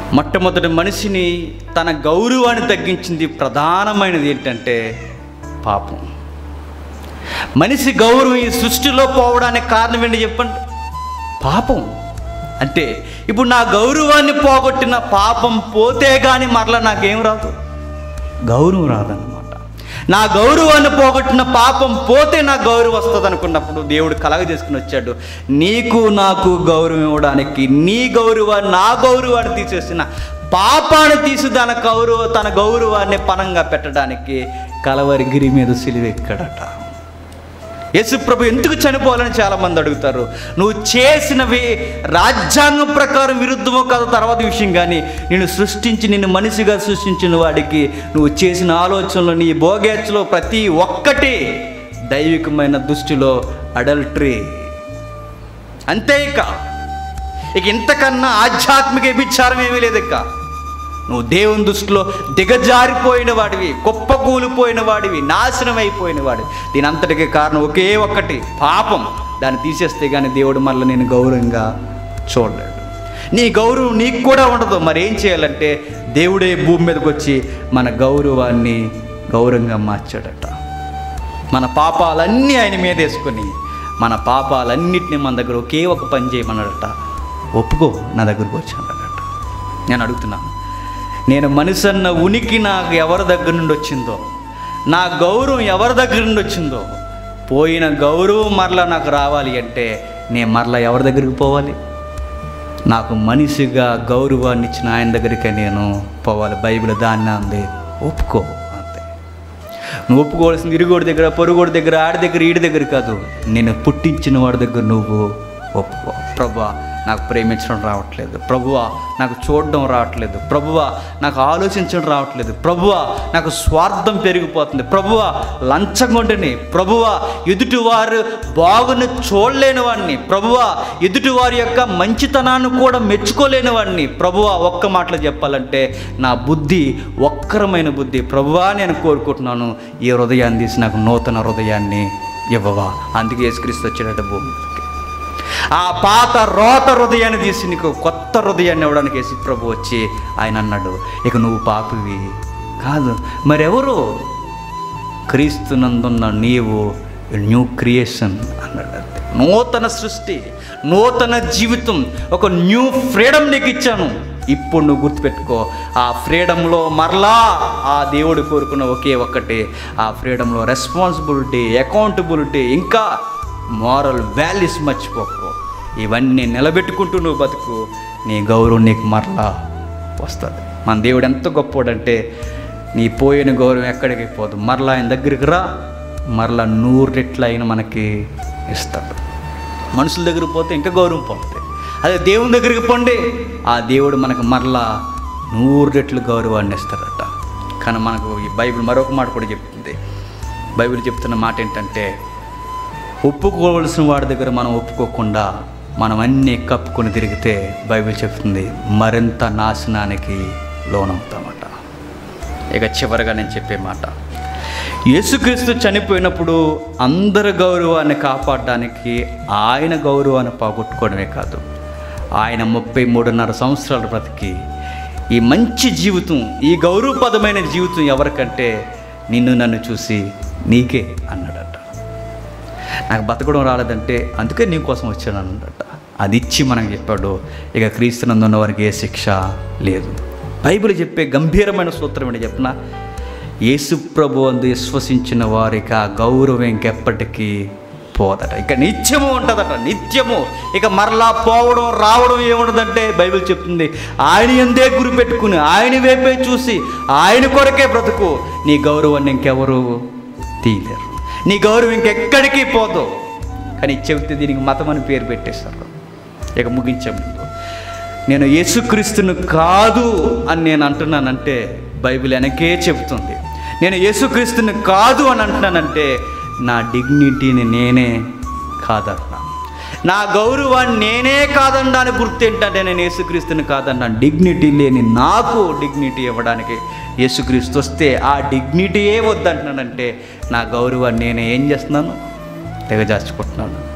మొట్టమొదటి మనిషిని తన గౌరవాన్ని తగ్గించింది ప్రధానమైనది ఏంటంటే పాపం మనిషి గౌరవం ఈ సృష్టిలో పోవడానికి కారణం ఏంటి చెప్పండి పాపం అంటే ఇప్పుడు నా గౌరవాన్ని పోగొట్టిన పాపం పోతే కానీ మరలా నాకేం రాదు గౌరవం రాదన్నమాట నా గౌరవాన్ని పోగొట్టిన పాపం పోతే నాకు గౌరవం వస్తుంది అనుకున్నప్పుడు దేవుడు కలగ చేసుకుని వచ్చాడు నీకు నాకు గౌరవం ఇవ్వడానికి నీ గౌరవాన్ని నా గౌరవాన్ని తీసేసిన పాపాన్ని తీసి తన గౌరవ తన గౌరవాన్ని పనంగా పెట్టడానికి కలవరి గిరి మీద సిలివెక్కడట యేసు ప్రభు ఎందుకు చనిపోవాలని చాలామంది అడుగుతారు నువ్వు చేసినవి రాజ్యాంగం ప్రకారం విరుద్ధమో కాదు తర్వాత విషయం కానీ నిన్ను సృష్టించి నిన్ను మనిషిగా సృష్టించిన వాడికి నువ్వు చేసిన ఆలోచనలు నీ భోగేచ్ఛలో ప్రతి ఒక్కటి దైవికమైన దృష్టిలో అడల్టరీ అంతే ఇక ఇక ఇంతకన్నా ఆధ్యాత్మిక విచారం ఏమీ లేదు ఇక నువ్వు దేవుని దృష్టిలో దిగజారిపోయిన వాడివి కుప్పకూలిపోయిన వాడివి నాశనం అయిపోయిన వాడివి దీని అంతటికి కారణం ఒకే ఒక్కటి పాపం దాన్ని తీసేస్తే కానీ దేవుడు మళ్ళీ నేను గౌరవంగా చూడలేడు నీ గౌరవం నీకు కూడా ఉండదు మరి ఏం చేయాలంటే దేవుడే భూమి మీదకి వచ్చి మన గౌరవాన్ని గౌరవంగా మార్చాడట మన పాపాలన్నీ ఆయన మీద వేసుకొని మన పాపాలన్నిటిని మన దగ్గర ఒకే ఒక పని చేయమన్నాడట ఒప్పుకో నా దగ్గరకు వచ్చాడట నేను అడుగుతున్నాను నేను మనిషి అన్న ఉనికి నాకు ఎవరి దగ్గర నుండి వచ్చిందో నా గౌరవం ఎవరి దగ్గర నుండి వచ్చిందో పోయిన గౌరవం మరలా నాకు రావాలి అంటే నేను మరలా ఎవరి దగ్గరికి పోవాలి నాకు మనిషిగా గౌరవాన్ని ఇచ్చిన ఆయన దగ్గరికే నేను పోవాలి బైబిల్ దాన్ని అంది ఒప్పుకో అంతే నువ్వు ఒప్పుకోవాల్సింది ఇరుగోడి దగ్గర పొరుగోడి దగ్గర ఆడి దగ్గర ఈడి దగ్గర కాదు నేను పుట్టించిన వాడి దగ్గర నువ్వు ఒప్పుకో ప్రభా నాకు ప్రేమించడం రావట్లేదు ప్రభువా నాకు చూడడం రావట్లేదు ప్రభువా నాకు ఆలోచించడం రావట్లేదు ప్రభువా నాకు స్వార్థం పెరిగిపోతుంది ప్రభువా లంచగొండని ప్రభువా ఎదుటివారు బాగుని చూడలేని వాడిని ప్రభువా ఎదుటివారి యొక్క మంచితనాన్ని కూడా మెచ్చుకోలేని వాడిని ప్రభువా ఒక్క మాటలో చెప్పాలంటే నా బుద్ధి ఒక్కరమైన బుద్ధి ప్రభువా నేను కోరుకుంటున్నాను ఈ హృదయాన్ని తీసి నాకు నూతన హృదయాన్ని ఇవ్వవా అందుకే యేసుక్రీస్తు వచ్చాడట భూమికి ఆ పాత రోత హృదయాన్ని తీసి నీకు కొత్త హృదయాన్ని ఇవ్వడానికి యేసు ప్రభు వచ్చి ఆయన అన్నాడు ఇక నువ్వు పాపివి కాదు మరెవరు క్రీస్తునందున్న నీవు న్యూ క్రియేషన్ అన్నాడు అంతే. నూతన సృష్టి నూతన జీవితం ఒక న్యూ ఫ్రీడమ్ నీకు ఇచ్చాను ఇప్పుడు నువ్వు గుర్తుపెట్టుకో ఆ ఫ్రీడంలో మరలా ఆ దేవుడు కోరుకున్న ఒకే ఒక్కటి ఆ ఫ్రీడంలో రెస్పాన్సిబిలిటీ అకౌంటబిలిటీ ఇంకా మారల్ వాల్యూస్ మర్చిపోకు ఇవన్నీ నిలబెట్టుకుంటూ నువ్వు బతుకు నీ గౌరవం నీకు మరలా వస్తుంది మన దేవుడు ఎంత గొప్పోడంటే నీ పోయిన గౌరవం ఎక్కడికి పోదు మరలా ఆయన దగ్గరికి రా మరలా నూరు రెట్లు అయిన మనకి ఇస్తాడు మనుషుల దగ్గరికి పోతే ఇంకా గౌరవం పోతుంది అదే దేవుని దగ్గరికి పోండి ఆ దేవుడు మనకు మరలా నూరు రెట్లు గౌరవాన్ని ఇస్తాడట కానీ మనకు ఈ బైబిల్ మరొక మాట కూడా చెప్తుంది బైబిల్ చెప్తున్న మాట ఏంటంటే ఒప్పుకోవలసిన వాడి దగ్గర మనం ఒప్పుకోకుండా మనం అన్నీ కప్పుకొని తిరిగితే బైబిల్ చెప్తుంది మరింత నాశనానికి లోనవుతామట ఇక చివరగా నేను చెప్పే మాట యేసుక్రీస్తు చనిపోయినప్పుడు అందరి గౌరవాన్ని కాపాడడానికి ఆయన గౌరవాన్ని పోగొట్టుకోవడమే కాదు ఆయన ముప్పై మూడున్నర సంవత్సరాల బ్రతికి ఈ మంచి జీవితం ఈ గౌరవపదమైన జీవితం ఎవరికంటే నిన్ను నన్ను చూసి నీకే అన్నాడట నాకు బతకడం రాలేదంటే అందుకే నీ కోసం వచ్చాను అన్నట అది ఇచ్చి మనకు చెప్పాడు ఇక క్రీస్తునందున్న వారికి ఏ శిక్ష లేదు బైబిల్ చెప్పే గంభీరమైన సూత్రం ఏంటి చెప్పిన యేసు ప్రభు అందు విశ్వసించిన వారికి ఆ గౌరవం ఇంకెప్పటికీ పోదట ఇక నిత్యము ఉంటుందట నిత్యము ఇక మరలా పోవడం రావడం ఏముండదంటే బైబిల్ చెప్తుంది ఆయన ఎందే గురి పెట్టుకుని ఆయన వైపే చూసి ఆయన కొరకే బ్రతుకు నీ గౌరవాన్ని ఇంకెవరు తీయలేరు నీ గౌరవం ఇంకెక్కడికి పోదు కానీ చెబితే దీనికి మతం అని పేరు పెట్టేశారు ఇక ముగించే ముందు నేను యేసుక్రీస్తును కాదు అని నేను అంటున్నానంటే బైబిల్ వెనకే చెబుతుంది నేను యేసుక్రీస్తుని కాదు అని అంటున్నానంటే నా డిగ్నిటీని నేనే కాదన్నా నా గౌరవాన్ని నేనే కాదనడానికి గుర్తు ఏంటంటే నేను యేసుక్రీస్తుని కాదన్నా డిగ్నిటీ లేని నాకు డిగ్నిటీ ఇవ్వడానికి యేసుక్రీస్తు వస్తే ఆ డిగ్నిటీయే వద్దంటున్నానంటే నా గౌరవాన్ని నేనే ఏం చేస్తున్నాను తెగజార్చుకుంటున్నాను